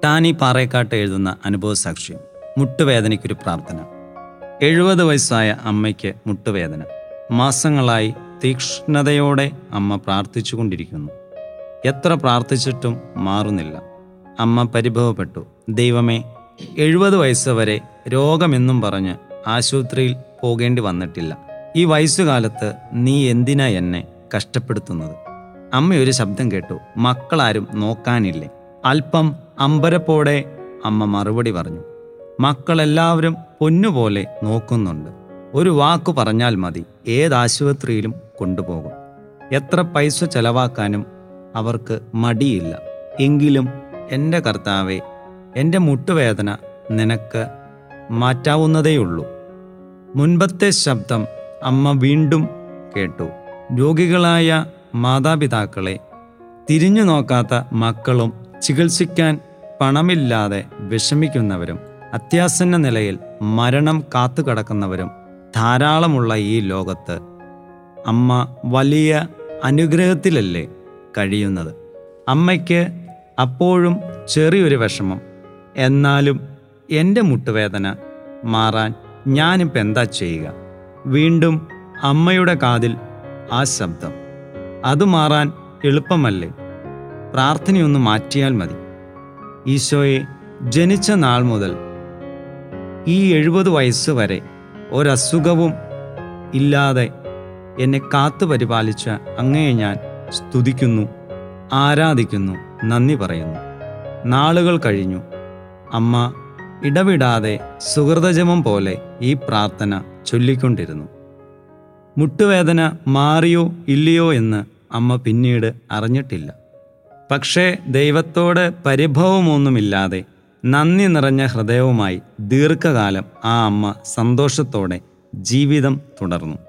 ടാനി പാറേക്കാട്ട് എഴുതുന്ന അനുഭവ സാക്ഷ്യം മുട്ടുവേദനയ്ക്കൊരു പ്രാർത്ഥന എഴുപത് വയസ്സായ അമ്മയ്ക്ക് മുട്ടുവേദന മാസങ്ങളായി തീക്ഷ്ണതയോടെ അമ്മ പ്രാർത്ഥിച്ചുകൊണ്ടിരിക്കുന്നു എത്ര പ്രാർത്ഥിച്ചിട്ടും മാറുന്നില്ല അമ്മ പരിഭവപ്പെട്ടു ദൈവമേ എഴുപത് വയസ്സ് വരെ രോഗമെന്നും പറഞ്ഞ് ആശുപത്രിയിൽ പോകേണ്ടി വന്നിട്ടില്ല ഈ വയസ്സുകാലത്ത് നീ എന്തിനാ എന്നെ കഷ്ടപ്പെടുത്തുന്നത് അമ്മ ഒരു ശബ്ദം കേട്ടു മക്കളാരും നോക്കാനില്ലേ അല്പം അമ്പരപ്പോടെ അമ്മ മറുപടി പറഞ്ഞു മക്കളെല്ലാവരും പൊന്നുപോലെ നോക്കുന്നുണ്ട് ഒരു വാക്കു പറഞ്ഞാൽ മതി ഏത് ആശുപത്രിയിലും കൊണ്ടുപോകും എത്ര പൈസ ചെലവാക്കാനും അവർക്ക് മടിയില്ല എങ്കിലും എൻ്റെ കർത്താവെ എൻ്റെ മുട്ടുവേദന നിനക്ക് മാറ്റാവുന്നതേയുള്ളൂ മുൻപത്തെ ശബ്ദം അമ്മ വീണ്ടും കേട്ടു രോഗികളായ മാതാപിതാക്കളെ തിരിഞ്ഞു നോക്കാത്ത മക്കളും ചികിത്സിക്കാൻ പണമില്ലാതെ വിഷമിക്കുന്നവരും അത്യാസന്ന നിലയിൽ മരണം കാത്തുകിടക്കുന്നവരും ധാരാളമുള്ള ഈ ലോകത്ത് അമ്മ വലിയ അനുഗ്രഹത്തിലല്ലേ കഴിയുന്നത് അമ്മയ്ക്ക് അപ്പോഴും ചെറിയൊരു വിഷമം എന്നാലും എൻ്റെ മുട്ടുവേദന മാറാൻ ഞാനിപ്പോൾ എന്താ ചെയ്യുക വീണ്ടും അമ്മയുടെ കാതിൽ ആ ശബ്ദം അത് മാറാൻ എളുപ്പമല്ലേ പ്രാർത്ഥനയൊന്ന് മാറ്റിയാൽ മതി ഈശോയെ ജനിച്ച നാൾ മുതൽ ഈ എഴുപത് വയസ്സ് വരെ ഒരസുഖവും ഇല്ലാതെ എന്നെ കാത്തു പരിപാലിച്ച അങ്ങയെ ഞാൻ സ്തുതിക്കുന്നു ആരാധിക്കുന്നു നന്ദി പറയുന്നു നാളുകൾ കഴിഞ്ഞു അമ്മ ഇടവിടാതെ സുഹൃതജമം പോലെ ഈ പ്രാർത്ഥന ചൊല്ലിക്കൊണ്ടിരുന്നു മുട്ടുവേദന മാറിയോ ഇല്ലയോ എന്ന് അമ്മ പിന്നീട് അറിഞ്ഞിട്ടില്ല പക്ഷേ ദൈവത്തോട് പരിഭവമൊന്നുമില്ലാതെ നന്ദി നിറഞ്ഞ ഹൃദയവുമായി ദീർഘകാലം ആ അമ്മ സന്തോഷത്തോടെ ജീവിതം തുടർന്നു